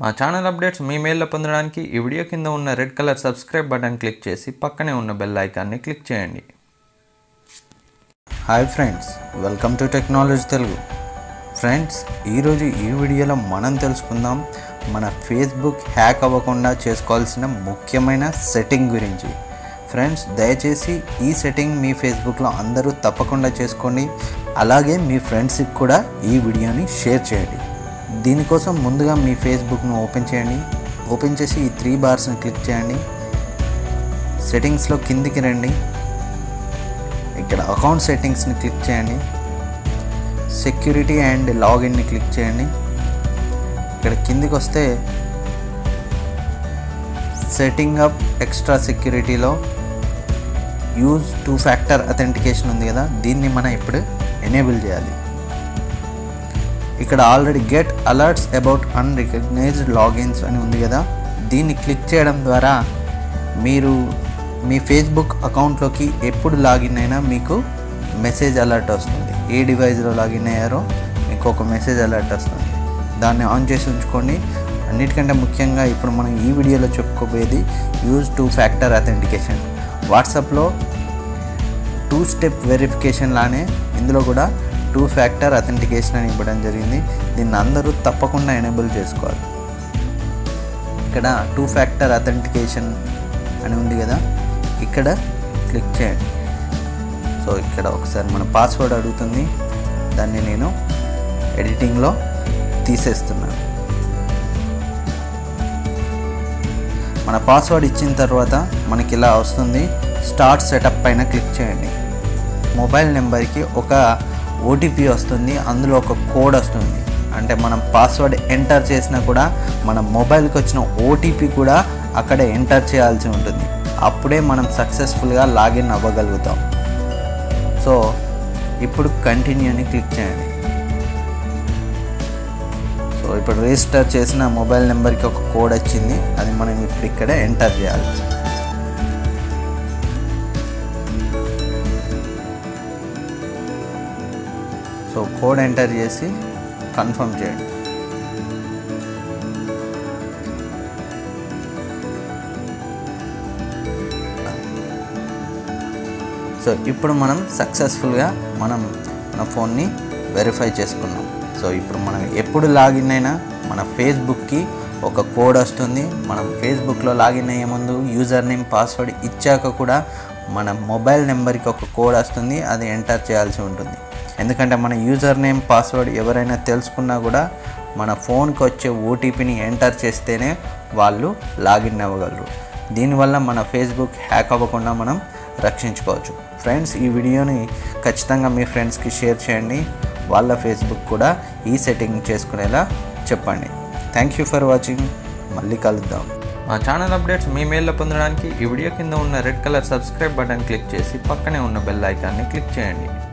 మా channel updates మీ మెయిల్లో పొందడానికి ఈ వీడియో కింద ఉన్న red colour subscribe button click చేసి పక్కనే ఉన్న బెల్ ఐకాన్ని క్లిక్ చేయండి hi friends welcome to technology Telugu friends ఈరోజు ఈ వీడియోలో మనం తెలుసుకుందాం మన ఫేస్బుక్ హ్యాక్ అవ్వకుండా చేసుకోవాల్సిన ముఖ్యమైన సెట్టింగ్ గురించి ఫ్రెండ్స్ దయచేసి ఈ సెట్టింగ్ మీ ఫేస్బుక్లో అందరూ తప్పకుండా చేసుకోండి అలాగే మీ ఫ్రెండ్స్కి కూడా ఈ వీడియోని షేర్ చేయండి దీనికోసం ముందుగా మీ ఫేస్బుక్ను ఓపెన్ చేయండి ఓపెన్ చేసి ఈ త్రీ బార్స్ని క్లిక్ చేయండి సెట్టింగ్స్లో కిందికి రండి ఇక్కడ అకౌంట్ సెట్టింగ్స్ని క్లిక్ చేయండి సెక్యూరిటీ అండ్ లాగిన్ని క్లిక్ చేయండి ఇక్కడ కిందికి వస్తే సెట్టింగ్ అప్ ఎక్స్ట్రా సెక్యూరిటీలో యూజ్ టూ ఫ్యాక్టర్ అథెంటికేషన్ ఉంది కదా దీన్ని మనం ఇప్పుడు ఎనేబుల్ చేయాలి ఇక్కడ already get alerts about unrecognised logins అని ఉంది కదా దీన్ని క్లిక్ చేయడం ద్వారా మీరు మీ ఫేస్బుక్ అకౌంట్లోకి ఎప్పుడు లాగిన్ అయినా మీకు మెసేజ్ అలర్ట్ వస్తుంది ఏ డివైస్లో లాగిన్ అయ్యారో మీకు ఒక మెసేజ్ అలర్ట్ వస్తుంది దాన్ని ఆన్ చేసి ఉంచుకోండి అన్నిటికంటే ముఖ్యంగా ఇప్పుడు మనం ఈ వీడియోలో చెప్పుకోబోయేది యూజ్ టూ ఫ్యాక్టర్ అథెంటికేషన్ వాట్సాప్లో టూ స్టెప్ వెరిఫికేషన్ లానే ఇందులో కూడా టూ ఫ్యాక్టర్ అథెంటికేషన్ అని ఇవ్వడం జరిగింది దీన్ని అందరూ తప్పకుండా ఎనేబుల్ చేసుకోవాలి ఇక్కడ టూ ఫ్యాక్టర్ అథెంటికేషన్ అని ఉంది కదా ఇక్కడ క్లిక్ చేయండి సో ఇక్కడ ఒకసారి మన పాస్వర్డ్ అడుగుతుంది దాన్ని నేను ఎడిటింగ్లో తీసేస్తున్నాను మన పాస్వర్డ్ ఇచ్చిన తర్వాత మనకి ఇలా వస్తుంది స్టార్ట్ సెటప్ పైన క్లిక్ చేయండి మొబైల్ నెంబర్కి ఒక ఓటీపీ వస్తుంది అందులో ఒక కోడ్ వస్తుంది అంటే మనం పాస్వర్డ్ ఎంటర్ చేసినా కూడా మన మొబైల్కి వచ్చిన ఓటీపీ కూడా అక్కడే ఎంటర్ చేయాల్సి ఉంటుంది అప్పుడే మనం సక్సెస్ఫుల్గా లాగిన్ అవ్వగలుగుతాం సో ఇప్పుడు కంటిన్యూని క్లిక్ చేయండి సో ఇప్పుడు రిజిస్టర్ చేసిన మొబైల్ నెంబర్కి ఒక కోడ్ వచ్చింది అది మనం ఇప్పుడు ఇక్కడే ఎంటర్ చేయాలి సో కోడ్ ఎంటర్ చేసి కన్ఫర్మ్ చేయండి సో ఇప్పుడు మనం సక్సెస్ఫుల్గా మనం మన ఫోన్ని వెరిఫై చేసుకున్నాం సో ఇప్పుడు మనం ఎప్పుడు లాగిన్ అయినా మన ఫేస్బుక్కి ఒక కోడ్ వస్తుంది మనం ఫేస్బుక్లో లాగిన్ అయ్యే ముందు యూజర్ నేమ్ పాస్వర్డ్ ఇచ్చాక కూడా మన మొబైల్ నెంబర్కి ఒక కోడ్ వస్తుంది అది ఎంటర్ చేయాల్సి ఉంటుంది ఎందుకంటే మన యూజర్ నేమ్ పాస్వర్డ్ ఎవరైనా తెలుసుకున్నా కూడా మన ఫోన్కి వచ్చే ఓటీపీని ఎంటర్ చేస్తేనే వాళ్ళు లాగిన్ అవ్వగలరు దీనివల్ల మన ఫేస్బుక్ హ్యాక్ అవ్వకుండా మనం రక్షించుకోవచ్చు ఫ్రెండ్స్ ఈ వీడియోని ఖచ్చితంగా మీ ఫ్రెండ్స్కి షేర్ చేయండి వాళ్ళ ఫేస్బుక్ కూడా ఈ సెట్టింగ్ చేసుకునేలా చెప్పండి థ్యాంక్ యూ ఫర్ వాచింగ్ మళ్ళీ కలుద్దాం మా ఛానల్ అప్డేట్స్ మీ మెయిల్లో పొందడానికి ఈ వీడియో కింద ఉన్న red colour subscribe button click చేసి పక్కనే ఉన్న బెల్ ఐకాన్ని క్లిక్ చేయండి